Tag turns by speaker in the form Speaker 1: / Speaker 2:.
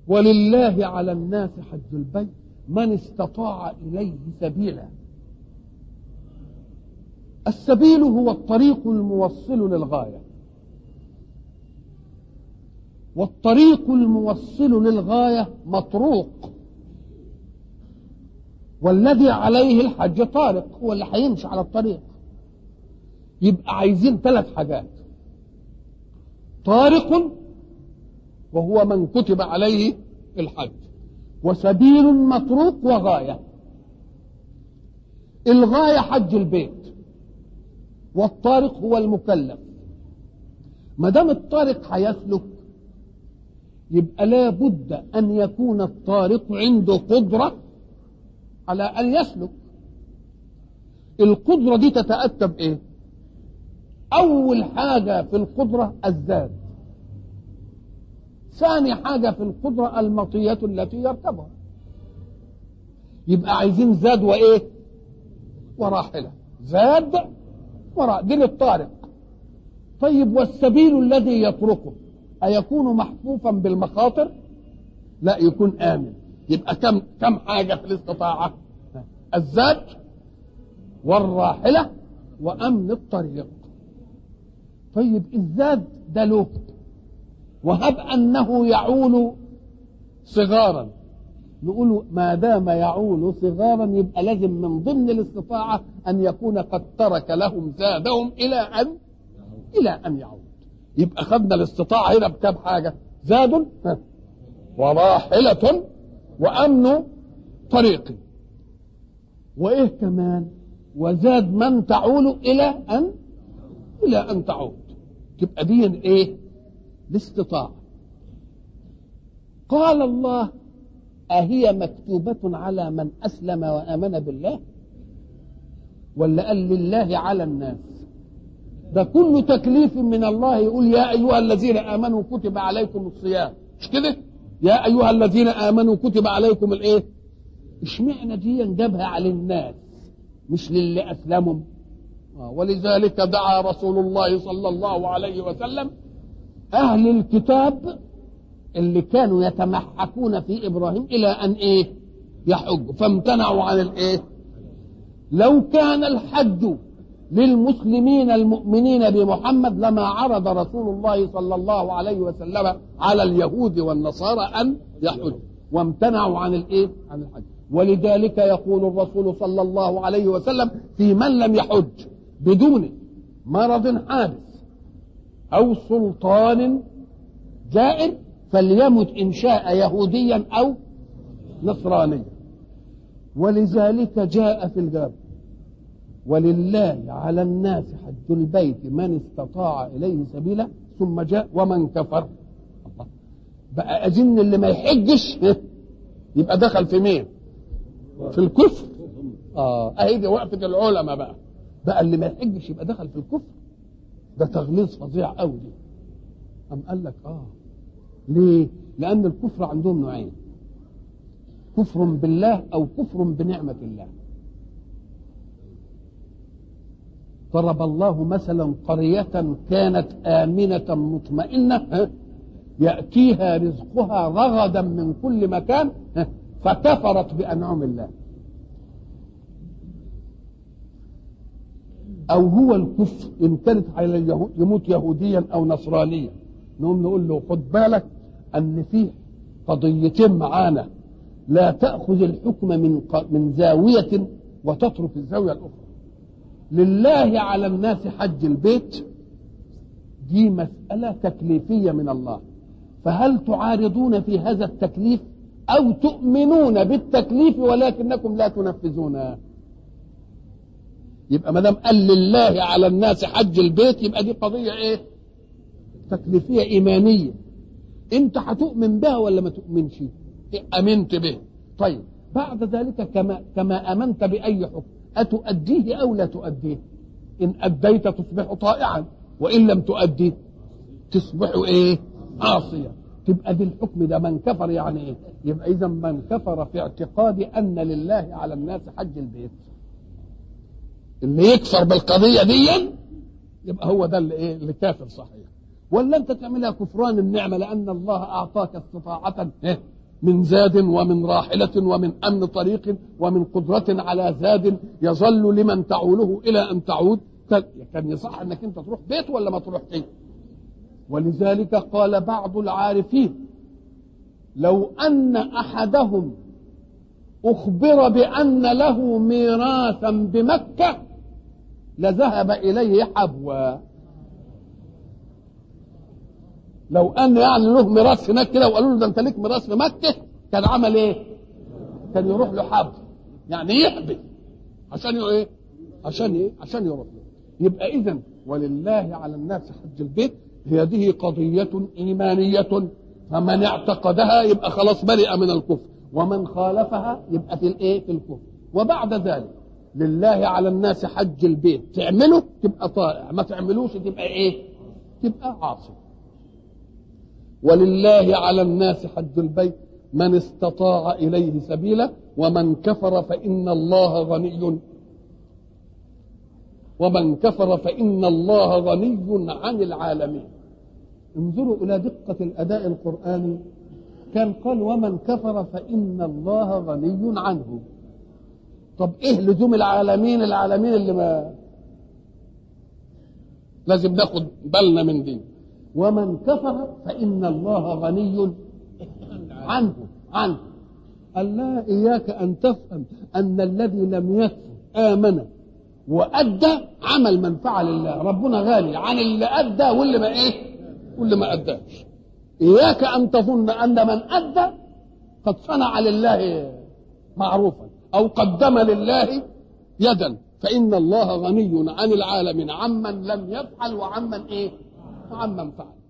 Speaker 1: ولله على الناس حج البيت من استطاع إليه سبيلا السبيل هو الطريق الموصل للغاية والطريق الموصل للغاية مطروق والذي عليه الحج طارق هو اللي هيمشي على الطريق يبقى عايزين ثلاث حاجات طارق وهو من كتب عليه الحج وسبيل مطروق وغاية الغاية حج البيت والطارق هو المكلف ما دام الطارق هيسلك يبقى لا بد أن يكون الطارق عنده قدرة على أن يسلك القدرة دي تتأتى بإيه؟ أول حاجة في القدرة الزاد ثاني حاجة في القدرة المطية التي يركبها يبقى عايزين زاد وإيه؟ وراحلة زاد وراء دي للطارق طيب والسبيل الذي يطرقه أيكون محفوفا بالمخاطر؟ لا يكون آمن يبقى كم كم حاجة في الاستطاعة؟ الزاد والراحلة وأمن الطريق طيب الزاد ده له وهب أنه يعول صغارا نقول ما دام يعول صغارا يبقى لازم من ضمن الاستطاعة أن يكون قد ترك لهم زادهم إلى أن إلى أن يعود يبقى خدنا الاستطاعة هنا بكم حاجة زاد وراحلة وأمن طريق وإيه كمان وزاد من تعول إلى أن إلى أن تعود تبقى دي إيه الاستطاعة قال الله أهي مكتوبة على من أسلم وآمن بالله ولا قال لله على الناس ده كل تكليف من الله يقول يا أيها الذين آمنوا كتب عليكم الصيام مش كده يا أيها الذين آمنوا كتب عليكم الإيه اشمعنى دي جابها على الناس مش للي أسلموا ولذلك دعا رسول الله صلى الله عليه وسلم أهل الكتاب اللي كانوا يتمحكون في إبراهيم إلى أن إيه يحجوا فامتنعوا عن الإيه لو كان الحج للمسلمين المؤمنين بمحمد لما عرض رسول الله صلى الله عليه وسلم على اليهود والنصارى أن يحجوا وامتنعوا عن الإيه عن الحج ولذلك يقول الرسول صلى الله عليه وسلم في من لم يحج بدون مرض حادث أو سلطان جائر فليمت إن شاء يهوديا أو نصرانيا ولذلك جاء في الجاب ولله على الناس حج البيت من استطاع إليه سبيلا ثم جاء ومن كفر الله بقى أجن اللي ما يحجش يبقى دخل في مين في الكفر اه اهي دي وقفة العلماء بقى بقى اللي ما يحجش يبقى دخل في الكفر ده تغليظ فظيع قوي دي أم قال لك اه ليه لأن الكفر عندهم نوعين كفر بالله أو كفر بنعمة الله ضرب الله مثلا قرية كانت آمنة مطمئنة يأتيها رزقها رغدا من كل مكان فكفرت بأنعم الله أو هو الكفر إن كانت على اليهود يموت يهوديا أو نصرانيا نقوم نقول له خد بالك أن فيه قضيتين معانا لا تأخذ الحكم من من زاوية وتترك الزاوية الأخرى لله على الناس حج البيت دي مسألة تكليفية من الله فهل تعارضون في هذا التكليف أو تؤمنون بالتكليف ولكنكم لا تنفذونه يبقى ما دام قال لله على الناس حج البيت يبقى دي قضية ايه تكليفية إيمانية أنت هتؤمن بها ولا ما تؤمنش أمنت به طيب بعد ذلك كما كما آمنت بأي حكم أتؤديه أو لا تؤديه إن أديت تصبح طائعا وإن لم تؤدي تصبح إيه عاصيا تبقى دي الحكم ده من كفر يعني إيه يبقى إذا من كفر في اعتقاد أن لله على الناس حج البيت اللي يكفر بالقضية دي يبقى هو ده اللي إيه اللي كافر صحيح ولا انت تعملها كفران النعمه لان الله اعطاك استطاعه من زاد ومن راحله ومن امن طريق ومن قدره على زاد يظل لمن تعوله الى ان تعود كان يصح انك انت تروح بيت ولا ما تروح فيه ولذلك قال بعض العارفين لو ان احدهم اخبر بان له ميراثا بمكه لذهب اليه حبوا لو ان يعني له ميراث هناك كده وقالوا له ده انت ليك ميراث في مكه كان عمل ايه؟ كان يروح له حب يعني يحبس عشان ايه؟ عشان ايه؟ عشان يروح له يبقى اذا ولله على الناس حج البيت هذه قضية إيمانية فمن اعتقدها يبقى خلاص برئ من الكفر ومن خالفها يبقى في الايه؟ في الكفر وبعد ذلك لله على الناس حج البيت تعمله تبقى طائع ما تعملوش تبقى ايه؟ تبقى عاصي ولله على الناس حج البيت من استطاع اليه سبيلا ومن كفر فان الله غني ومن كفر فان الله غني عن العالمين انظروا الى دقه الاداء القراني كان قال ومن كفر فان الله غني عنه طب ايه لزوم العالمين العالمين اللي ما لازم ناخد بالنا من دي ومن كفر فإن الله غني عنه عنه قال لا إياك أن تفهم أن الذي لم يكفر آمن وأدى عمل منفعة لله ربنا غني عن اللي أدى واللي ما إيه واللي ما أداش إياك أن تظن أن من أدى قد صنع لله معروفا أو قدم لله يدا فإن الله غني عن العالمين عمن لم يفعل وعمن إيه وعمن فعل